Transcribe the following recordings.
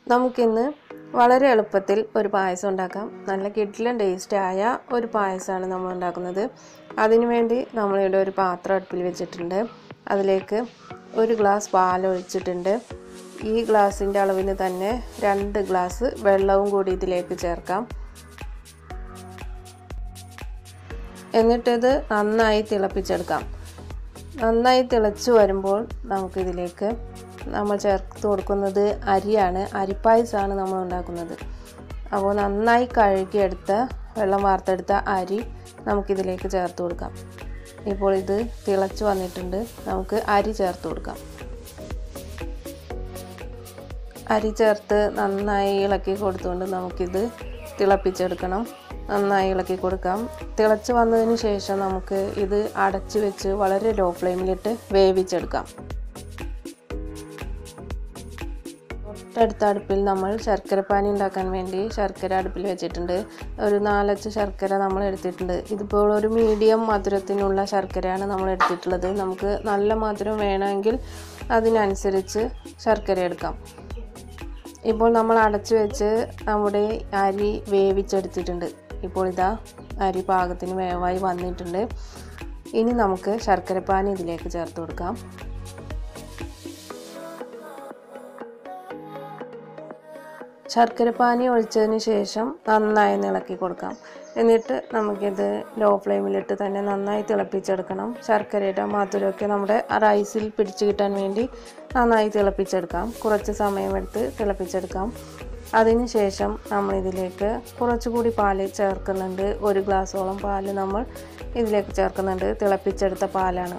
നമുക്കിന്ന് വളരെ എളുപ്പത്തിൽ ഒരു പായസം ഉണ്ടാക്കാം നല്ല കിഡിലും ടേസ്റ്റായ ഒരു പായസമാണ് നമ്മൾ ഉണ്ടാക്കുന്നത് അതിനുവേണ്ടി നമ്മളിവിടെ ഒരു പാത്രം അടുപ്പിൽ വെച്ചിട്ടുണ്ട് അതിലേക്ക് ഒരു ഗ്ലാസ് പാൽ ഒഴിച്ചിട്ടുണ്ട് ഈ ഗ്ലാസിൻ്റെ അളവിന് തന്നെ രണ്ട് ഗ്ലാസ് വെള്ളവും കൂടി ഇതിലേക്ക് ചേർക്കാം എന്നിട്ടിത് നന്നായി തിളപ്പിച്ചെടുക്കാം നന്നായി തിളച്ച് വരുമ്പോൾ നമുക്കിതിലേക്ക് നമ്മൾ ചേർത്ത് കൊടുക്കുന്നത് അരിയാണ് അരിപ്പായസമാണ് നമ്മൾ ഉണ്ടാക്കുന്നത് അപ്പോൾ നന്നായി കഴുകിയെടുത്ത വെള്ളം വാർത്തെടുത്ത അരി നമുക്കിതിലേക്ക് ചേർത്ത് കൊടുക്കാം ഇപ്പോൾ ഇത് തിളച്ച് വന്നിട്ടുണ്ട് നമുക്ക് അരി ചേർത്ത് കൊടുക്കാം അരി ചേർത്ത് നന്നായി ഇളക്കി കൊടുത്തുകൊണ്ട് നമുക്കിത് തിളപ്പിച്ചെടുക്കണം നന്നായി ഇളക്കി കൊടുക്കാം തിളച്ച് വന്നതിന് ശേഷം നമുക്ക് ഇത് അടച്ച് വെച്ച് വളരെ ലോ ഫ്ലെയിമിലിട്ട് വേവിച്ചെടുക്കാം തൊട്ടടുത്ത അടുപ്പിൽ നമ്മൾ ശർക്കരപ്പാനി ഉണ്ടാക്കാൻ വേണ്ടി ശർക്കര അടുപ്പിൽ വെച്ചിട്ടുണ്ട് ഒരു നാലച്ച് ശർക്കര നമ്മൾ എടുത്തിട്ടുണ്ട് ഇതിപ്പോൾ ഒരു മീഡിയം മധുരത്തിനുള്ള ശർക്കരയാണ് നമ്മൾ എടുത്തിട്ടുള്ളത് നമുക്ക് നല്ല മധുരം വേണമെങ്കിൽ അതിനനുസരിച്ച് ശർക്കര എടുക്കാം ഇപ്പോൾ നമ്മൾ അടച്ചു വെച്ച് നമ്മുടെ അരി വേവിച്ചെടുത്തിട്ടുണ്ട് ഇപ്പോൾ ഇതാ അരി പാകത്തിന് വേവായി വന്നിട്ടുണ്ട് ഇനി നമുക്ക് ശർക്കരപ്പാനി ഇതിലേക്ക് ചേർത്ത് കൊടുക്കാം ശർക്കരപ്പാനി ഒഴിച്ചതിന് ശേഷം നന്നായി ഇളക്കി കൊടുക്കാം എന്നിട്ട് നമുക്കിത് ലോ ഫ്ലെയിമിലിട്ട് തന്നെ നന്നായി തിളപ്പിച്ചെടുക്കണം ശർക്കരയുടെ മധുരമൊക്കെ നമ്മുടെ റൈസിൽ പിടിച്ചു കിട്ടാൻ വേണ്ടി നന്നായി തിളപ്പിച്ചെടുക്കാം കുറച്ച് സമയമെടുത്ത് തിളപ്പിച്ചെടുക്കാം അതിന് ശേഷം നമ്മൾ ഇതിലേക്ക് കുറച്ചുകൂടി പാല് ചേർക്കുന്നുണ്ട് ഒരു ഗ്ലാസോളം പാല് നമ്മൾ ഇതിലേക്ക് ചേർക്കുന്നുണ്ട് തിളപ്പിച്ചെടുത്ത പാലാണ്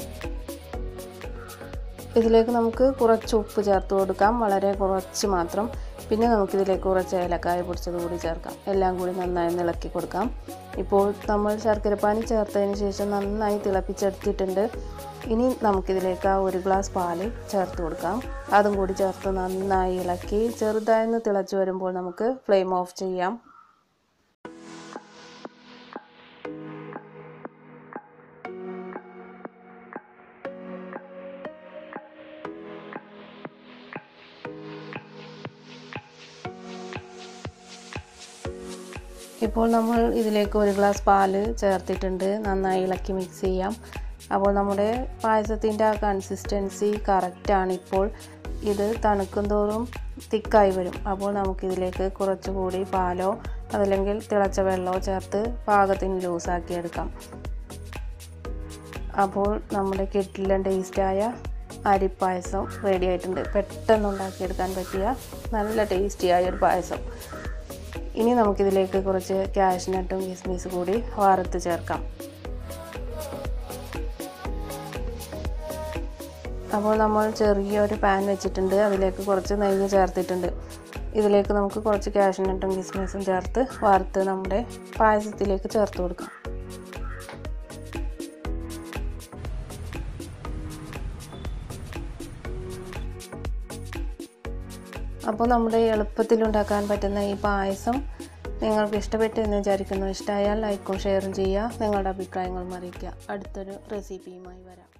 ഇതിലേക്ക് നമുക്ക് കുറച്ച് ഉപ്പ് ചേർത്ത് കൊടുക്കാം വളരെ കുറച്ച് മാത്രം പിന്നെ നമുക്കിതിലേക്ക് കുറച്ച് ഏലക്കായ പൊടിച്ചത് കൂടി ചേർക്കാം എല്ലാം കൂടി നന്നായി ഇളക്കി കൊടുക്കാം ഇപ്പോൾ നമ്മൾ ശർക്കരപ്പാനി ചേർത്തതിന് ശേഷം നന്നായി തിളപ്പിച്ചെടുത്തിട്ടുണ്ട് ഇനി നമുക്കിതിലേക്ക് ആ ഒരു ഗ്ലാസ് പാല് ചേർത്ത് കൊടുക്കാം അതും കൂടി ചേർത്ത് നന്നായി ഇളക്കി ചെറുതായൊന്ന് തിളച്ച് വരുമ്പോൾ നമുക്ക് ഫ്ലെയിം ഓഫ് ചെയ്യാം ഇപ്പോൾ നമ്മൾ ഇതിലേക്ക് ഒരു ഗ്ലാസ് പാല് ചേർത്തിട്ടുണ്ട് നന്നായി ഇളക്കി മിക്സ് ചെയ്യാം അപ്പോൾ നമ്മുടെ പായസത്തിൻ്റെ ആ കൺസിസ്റ്റൻസി കറക്റ്റാണ് ഇപ്പോൾ ഇത് തണുക്കും തോറും തിക്കായി വരും അപ്പോൾ നമുക്കിതിലേക്ക് കുറച്ചുകൂടി പാലോ അതല്ലെങ്കിൽ തിളച്ച വെള്ളമോ ചേർത്ത് പാകത്തിന് ലൂസാക്കി എടുക്കാം അപ്പോൾ നമ്മുടെ കിട്ടിലും ടേസ്റ്റായ അരിപ്പായസം റെഡി ആയിട്ടുണ്ട് പെട്ടെന്ന് ഉണ്ടാക്കിയെടുക്കാൻ പറ്റിയ നല്ല ടേസ്റ്റിയായ ഒരു പായസം ഇനി നമുക്കിതിലേക്ക് കുറച്ച് കാഷ്നട്ടും കിസ്മിസ് കൂടി വറുത്ത് ചേർക്കാം അപ്പോൾ നമ്മൾ ചെറിയൊരു പാൻ വെച്ചിട്ടുണ്ട് അതിലേക്ക് കുറച്ച് നെയ്യ് ചേർത്തിട്ടുണ്ട് ഇതിലേക്ക് നമുക്ക് കുറച്ച് കാഷ്നട്ടും കിസ്മിസും ചേർത്ത് വറുത്ത് നമ്മുടെ പായസത്തിലേക്ക് ചേർത്ത് കൊടുക്കാം അപ്പോൾ നമ്മുടെ എളുപ്പത്തിൽ ഉണ്ടാക്കാൻ പറ്റുന്ന ഈ പായസം നിങ്ങൾക്ക് ഇഷ്ടപ്പെട്ടു എന്ന് വിചാരിക്കുന്നു ഇഷ്ടമായാൽ ലൈക്കും ഷെയറും ചെയ്യുക നിങ്ങളുടെ അഭിപ്രായങ്ങളും അറിയിക്കുക അടുത്തൊരു റെസിപ്പിയുമായി വരാം